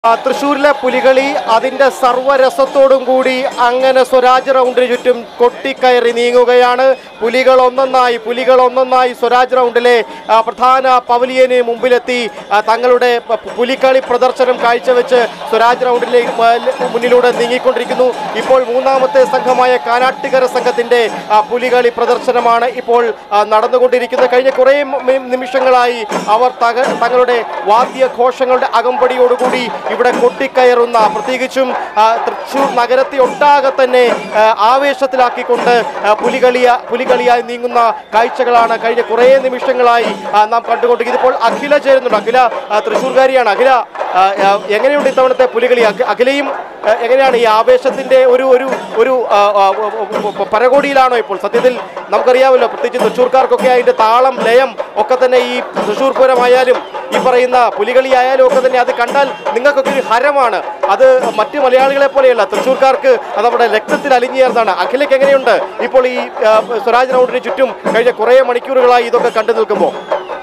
ആ, തൃശ്ശൂരിലെ പുലികളി അതിന്റെ സർവ്വരസത്തോടും കൂടി അങ്ങനെ സ്വരാജ് റൗണ്ടിന് ചുറ്റും കൊട്ടിക്കയറി നീങ്ങുകയാണ് പുലികൾ ഒന്നൊന്നായി പുലികൾ ഒന്നൊന്നായി സ്വരാജ് റൗണ്ടിലെ ആ, പ്രധാന പവലിയന് മുമ്പിലെത്തി ആ, തങ്ങളുടെ പ- പുലിക്കളി പ്രദർശനം കാഴ്ചവെച്ച് സ്വരാജ് റൗണ്ടിലെ ആ, മുന്നിലൂടെ നീങ്ങിക്കൊണ്ടിരിക്കുന്നു ഇപ്പോൾ മൂന്നാമത്തെ സംഘമായ കാനാട്ടുകര സംഘത്തിന്റെ ആ, പുലികളി പ്രദർശനമാണ് ഇപ്പോൾ ആ, നടന്നുകൊണ്ടിരിക്കുന്നത് കഴിഞ്ഞ കുറേ മ- നിമിഷങ്ങളായി അവർ തക തങ്ങളുടെ വാദ്യഘോഷങ്ങളുടെ അകമ്പടിയോടുകൂടി ഇവിടെ കൊട്ടിക്കയറുന്ന പ്രത്യേകിച്ചും ആ, തൃശ്ശൂർ നഗരത്തെ ഒട്ടാകെ തന്നെ ആ, ആവേശത്തിലാക്കിക്കൊണ്ട് ആ, പുലികളിയ പുലികളിയായി നീങ്ങുന്ന കാഴ്ചകളാണ് കഴിഞ്ഞ കുറേ നിമിഷങ്ങളായി ആ, നാം കണ്ടുകൊണ്ടിരിക്കുന്നത് ഇപ്പോൾ അഖില ചേരുന്നുണ്ട് അഖില ആ, തൃശ്ശൂർകാരിയാണ് അഖില ആ, ആ, എങ്ങനെയുണ്ട് ഇത്തവണത്തെ പുലികളി അഖി- അഖിലയും ആ, എങ്ങനെയാണ് ഈ ആവേശത്തിന്റെ ഒരു ഒരു ഒരു ആ, ആ, പ- പരകോടിയിലാണോ ഇപ്പോൾ സത്യത്തിൽ നമുക്കറിയാമല്ലോ പ്രത്യേകിച്ച് തൃശ്ശൂർക്കാർക്കൊക്കെ അതിന്റെ താളം ലയം ഒക്കെ തന്നെ ഈ തൃശ്ശൂർ പൂരമായാലും ഈ പറയുന്ന പുലികളി ആയാലും ഒക്കെ തന്നെ അത് കണ്ടാൽ നിങ്ങൾക്കൊക്കെ ഒരു ഹരമാണ് അത് മറ്റ് മലയാളികളെ പോലെയല്ല തൃശ്ശൂർക്കാർക്ക് അത് നമ്മുടെ രക്തത്തിൽ അലിഞ്ഞേർന്നതാണ് അഖിലയ്ക്ക് എങ്ങനെയുണ്ട് ഇപ്പോൾ ഈ ആ, സ്വരാജ് റൗണ്ടിന് ചുറ്റും കഴിഞ്ഞ കുറേ മണിക്കൂറുകളായി ഇതൊക്കെ കണ്ടു നിൽക്കുമ്പോൾ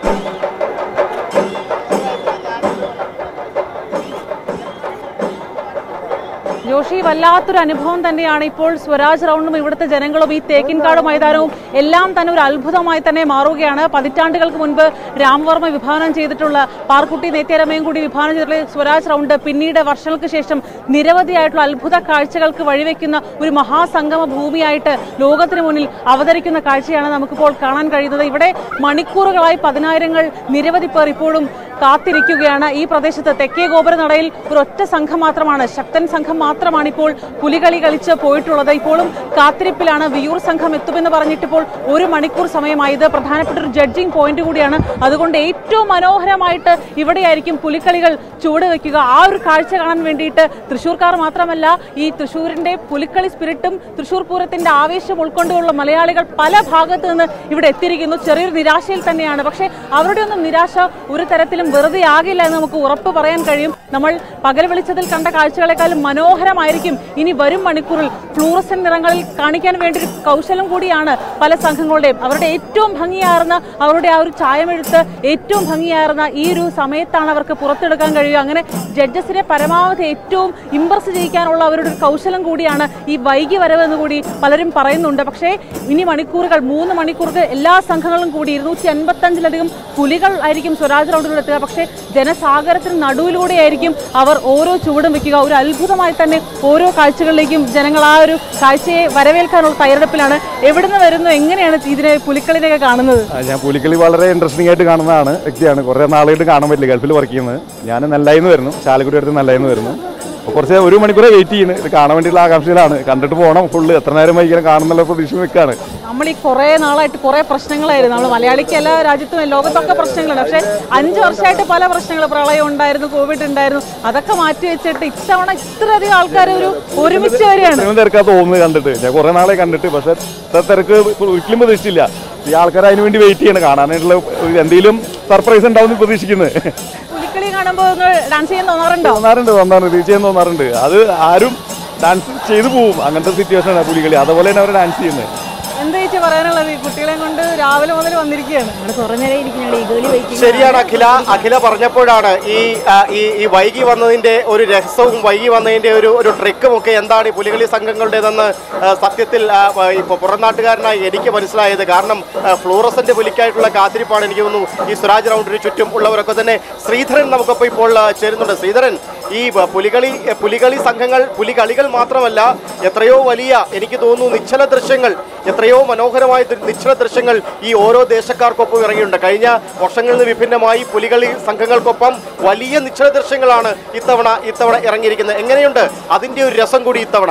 ജോഷി വല്ലാത്തൊരു അനുഭവം തന്നെയാണ് ഇപ്പോൾ സ്വരാജ് റൗണ്ടും ഇവിടുത്തെ ജനങ്ങളും ഈ തേക്കിൻകാട് മൈതാനവും എല്ലാം തന്നെ ഒരു അത്ഭുതമായി തന്നെ മാറുകയാണ് പതിറ്റാണ്ടുകൾക്ക് മുൻപ് രാംവർമ്മ വിഭാവനം ചെയ്തിട്ടുള്ള പാർക്കുട്ടി നെയ്ത്തേരമയും കൂടി വിഭാവനം ചെയ്തിട്ടുള്ള സ്വരാജ് റൗണ്ട് പിന്നീട് വർഷങ്ങൾക്ക് ശേഷം നിരവധിയായിട്ടുള്ള അത്ഭുത കാഴ്ചകൾക്ക് വഴിവെക്കുന്ന ഒരു മഹാസംഗമ ഭൂമിയായിട്ട് ലോകത്തിന് മുന്നിൽ അവതരിക്കുന്ന കാഴ്ചയാണ് നമുക്കിപ്പോൾ കാണാൻ കഴിയുന്നത് ഇവിടെ മണിക്കൂറുകളായി പതിനായിരങ്ങൾ നിരവധി പേർ ഇപ്പോഴും കാത്തിരിക്കുകയാണ് ഈ പ്രദേശത്ത് തെക്കേ ഗോപുരനടയിൽ ഒരു ഒറ്റ സംഘം മാത്രമാണ് ശക്തൻ സംഘം മാത്രമാണ് ഇപ്പോൾ പുലികളി കളിച്ച് പോയിട്ടുള്ളത് ഇപ്പോഴും കാത്തിരിപ്പിലാണ് വിയൂർ സംഘം എത്തുമെന്ന് പറഞ്ഞിട്ട് ഇപ്പോൾ ഒരു മണിക്കൂർ സമയമായത് പ്രധാനപ്പെട്ട ഒരു ജഡ്ജിംഗ് പോയിന്റ് കൂടിയാണ് അതുകൊണ്ട് ഏറ്റവും മനോഹരമായിട്ട് ഇവിടെയായിരിക്കും പുലിക്കളികൾ ചുവടുവെക്കുക ആ ഒരു കാഴ്ച കാണാൻ വേണ്ടിയിട്ട് തൃശ്ശൂർക്കാർ മാത്രമല്ല ഈ തൃശ്ശൂരിന്റെ പുലിക്കളി സ്പിരിറ്റും തൃശ്ശൂർ പൂരത്തിന്റെ ആവേശം ഉൾക്കൊണ്ടുള്ള മലയാളികൾ പല ഭാഗത്ത് നിന്ന് ഇവിടെ എത്തിയിരിക്കുന്നു ചെറിയൊരു നിരാശയിൽ തന്നെയാണ് പക്ഷേ അവരുടെ ഒന്നും നിരാശ ഒരു തരത്തിലും വെറുതെ ആകില്ല എന്ന് നമുക്ക് ഉറപ്പ് പറയാൻ കഴിയും നമ്മൾ പകൽ വെളിച്ചത്തിൽ കണ്ട കാഴ്ചകളെക്കാളും മനോഹരമായിരിക്കും ഇനി വരും മണിക്കൂറിൽ ഫ്ലൂറസൻ നിറങ്ങളിൽ കാണിക്കാൻ വേണ്ടി ഒരു കൗശലം കൂടിയാണ് പല സംഘങ്ങളുടെയും അവരുടെ ഏറ്റവും ഭംഗിയാർന്ന അവരുടെ ആ ഒരു ചായമെഴുത്ത് ഏറ്റവും ഭംഗിയാർന്ന ഈ ഒരു സമയത്താണ് അവർക്ക് പുറത്തെടുക്കാൻ കഴിയുക അങ്ങനെ ജഡ്ജസിനെ പരമാവധി ഏറ്റവും ഇമ്പ്രസ് ചെയ്യിക്കാനുള്ള അവരുടെ ഒരു കൗശലം കൂടിയാണ് ഈ വൈകി വരവെന്ന് കൂടി പലരും പറയുന്നുണ്ട് പക്ഷേ ഇനി മണിക്കൂറുകൾ മൂന്ന് മണിക്കൂറുകൾ എല്ലാ സംഘങ്ങളും കൂടി ഇരുന്നൂറ്റി അൻപത്തഞ്ചിലധികം പുലികൾ ആയിരിക്കും സ്വരാജ് റൗണ്ടിലൂടെ എത്തുക പക്ഷേ ജനസാഗരത്തിന് നടുവിലൂടെയായിരിക്കും അവർ ഓരോ ചുവടും വെക്കുക ഒരു അത്ഭുതമായി തന്നെ ഓരോ കാഴ്ചകളിലേക്കും ജനങ്ങൾ ആ ഒരു കാഴ്ചയെ വരവേൽക്കാനുള്ള തയ്യാറെടുപ്പിലാണ് എവിടുന്ന് വരുന്നു എങ്ങനെയാണ് ഇതിനെ പുലിക്കളിനെയൊക്കെ കാണുന്നത് ആ, ഞാൻ പുലിക്കളി വളരെ ഇൻട്രസ്റ്റിംഗ് ആയിട്ട് കാണുന്നതാണ് വ്യക്തിയാണ് കുറേ നാളായിട്ട് കാണാൻ പറ്റില്ല ഗൾഫിൽ വർക്ക് ചെയ്യുന്നത് ഞാൻ നെല്ലായിന്ന് വരുന്നു ചാലക്കുടി അടുത്ത് നെല്ലായിന്ന് വരുന്നു അപ്പോൾ കുറച്ച് ഒരു മണിക്കൂറെ വെയിറ്റ് ചെയ്യുന്നത് ഇത് കാണാൻ വേണ്ടിയുള്ള ആകാംക്ഷയിലാണ് കണ്ടിട്ട് പോകണം ഫുള്ള് എത്ര നേരം വൈകിയാലും കാണുന്നുള്ള പ്രതീക്ഷ നിൽക്കുകയാണ് നമ്മൾ ഈ കുറേ നാളായിട്ട് കുറേ പ്രശ്നങ്ങളായിരുന്നു നമ്മൾ മലയാളിക്ക് എല്ലാ രാജ്യത്തും ലോകത്തൊക്കെ പ്രശ്നങ്ങളുണ്ട് പക്ഷേ അഞ്ച് വർഷമായിട്ട് പല പ്രശ്നങ്ങൾ പ്രളയം ഉണ്ടായിരുന്നു കോവിഡ് ഉണ്ടായിരുന്നു അതൊക്കെ മാറ്റി വെച്ചിട്ട് ഇത്തവണ ഇത്രയധികം ആൾക്കാർ ഒരു ഒരുമിച്ച് വരികയാണ് നിങ്ങൾ തിരക്കാ തോന്നുന്നത് കണ്ടിട്ട് ഞാൻ കുറേ നാളെ കണ്ടിട്ട് പക്ഷേ ഇത്ര തിരക്ക് ഒരിക്കലും പ്രതീക്ഷിച്ചില്ല ഈ ആൾക്കാർ അതിന് വേണ്ടി വെയിറ്റ് ചെയ്യണം കാണാനായിട്ടുള്ള എന്തെങ്കിലും സർപ്രൈസ് ഉണ്ടാവും എന്ന് പ്രതീക്ഷിക്കുന്നത് പുലിക്കളി കാണുമ്പോൾ ഡാൻസ് ചെയ്യാൻ തോന്നാറുണ്ടോ തോന്നാറുണ്ട് തോന്നാറുണ്ട് തീർച്ചയായും തോന്നാറുണ്ട് അത് ആരും ഡാൻസ് ചെയ്തു പോവും അങ്ങനത്തെ സിറ്റുവേഷനാണ് പുലികളി അതുപോലെ തന്നെ അവർ ഡാൻസ് ചെയ്യുന്നത് എന്താ ചേച്ചി പറയാനുള്ളത് ഈ കുട്ടികളെ കൊണ്ട് രാവിലെ മുതൽ വന്നിരിക്കുകയാണ് ഞങ്ങൾ കുറേ നേരം ഇരിക്കും ഞങ്ങൾ ഈഗോലി വയ്ക്കും ശരിയാണ് അഖില അഖില പറഞ്ഞപ്പോഴാണ് ഈ ആ, ഈ ഈ വൈകി വന്നതിന്റെ ഒരു രഹസ്യവും വൈകി വന്നതിന്റെ ഒരു ഒരു ട്രിക്കും ഒക്കെ എന്താണ് ഈ പുലികളി സംഘങ്ങളുടേതെന്ന് ആ, സത്യത്തിൽ ആ, ഇപ്പോൾ പുറംനാട്ടുകാരനായി എനിക്ക് മനസ്സിലായത് കാരണം ആ, ഫ്ലൂറസന്റ് പുലിക്കായിട്ടുള്ള കാത്തിരിപ്പാണ് എനിക്ക് തോന്നുന്നു ഈ സ്വരാജ് റൗണ്ടിന് ചുറ്റും ഉള്ളവരൊക്കെ തന്നെ ശ്രീധരൻ നമുക്കൊപ്പം ഇപ്പോൾ ആ, ചേരുന്നുണ്ട് ശ്രീധരൻ ഈ വ- പുലികളി പുലികളി സംഘങ്ങൾ പുലികളികൾ മാത്രമല്ല എത്രയോ വലിയ എനിക്ക് തോന്നുന്നു നിശ്ചല ദൃശ്യങ്ങൾ എത്രയോ മനോഹരമായ ദൃ- നിശ്ചല ദൃശ്യങ്ങൾ ഈ ഓരോ ദേശക്കാർക്കൊപ്പം ഇറങ്ങിയിട്ടുണ്ട് കഴിഞ്ഞ വർഷങ്ങളിൽ നിന്ന് വിഭിന്നമായി പുലികളി സംഘങ്ങൾക്കൊപ്പം വലിയ നിശ്ചല ദൃശ്യങ്ങളാണ് ഇത്തവണ ഇത്തവണ ഇറങ്ങിയിരിക്കുന്നത് എങ്ങനെയുണ്ട് അതിന്റെ ഒരു രസം കൂടി ഇത്തവണ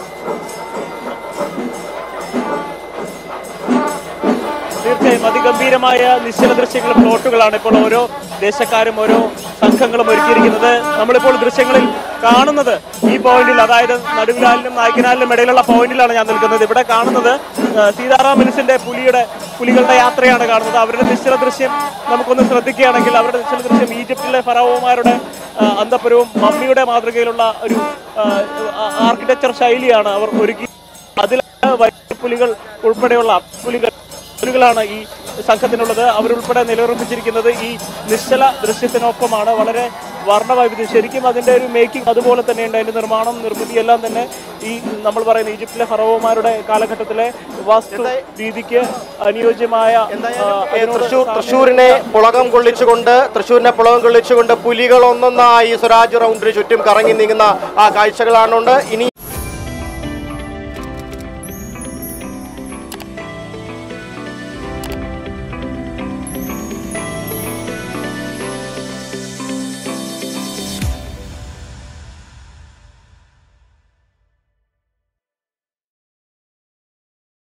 തീർച്ചയായും അതിഗംഭീരമായ നിശ്ചല ദൃശ്യങ്ങൾ പ്ലോട്ടുകളാണ് ഇപ്പോൾ ഓരോ ദേശക്കാരും ഓരോ സംഘങ്ങളും ഒരുക്കിയിരിക്കുന്നത് നമ്മളിപ്പോൾ ദൃശ്യങ്ങളിൽ കാണുന്നത് ഈ പോയിന്റിൽ അതായത് നടുവിലാലിനും നായ്ക്കനാലിനും ഇടയിലുള്ള പോയിന്റിലാണ് ഞാൻ നിൽക്കുന്നത് ഇവിടെ കാണുന്നത് ആ, സീതാറാം മിനിസിന്റെ പുലിയുടെ പുലികളുടെ യാത്രയാണ് കാണുന്നത് അവരുടെ നിശ്ചല ദൃശ്യം നമുക്കൊന്ന് ശ്രദ്ധിക്കുകയാണെങ്കിൽ അവരുടെ നിശ്ചല ദൃശ്യം ഈജിപ്തിലെ ഫറവോമാരുടെ ആ, അന്തപുരവും മമ്മിയുടെ മാതൃകയിലുള്ള ഒരു ആർക്കിടെക്ചർ ശൈലിയാണ് അവർ ഒരുക്കി അതിൽ വലിയ പുലികൾ ഉൾപ്പെടെയുള്ള പുലികൾ ാണ് ഈ സംഘത്തിനുള്ളത് അവരുൾപ്പെടെ നിലയുറപ്പിച്ചിരിക്കുന്നത് ഈ നിശ്ചല ദൃശ്യത്തിനൊപ്പമാണ് വളരെ വർണ്ണവൈവിധ്യം ശരിക്കും അതിന്റെ ഒരു മേക്കിംഗ് അതുപോലെ തന്നെയുണ്ട് അതിന്റെ നിർമ്മാണം നിർമ്മിതി എല്ലാം തന്നെ ഈ നമ്മൾ പറയുന്ന ഈജിപ്തിലെ ഫറവോമാരുടെ കാലഘട്ടത്തിലെ വാസ്തു രീതിക്ക് അനുയോജ്യമായ ആ, ഏ, അതിനോട് തൃശൂർ സാമ്യം- തൃശൂരിനെ പുളകം കൊള്ളിച്ചുകൊണ്ട് തൃശൂരിനെ പുളകം കൊള്ളിച്ചുകൊണ്ട് പുലികൾ ഒന്നൊന്നായി സ്വരാജ് റൗണ്ടിന് ചുറ്റും കറങ്ങി നീങ്ങുന്ന ആ കാഴ്ചകളാണുണ്ട് ഇനി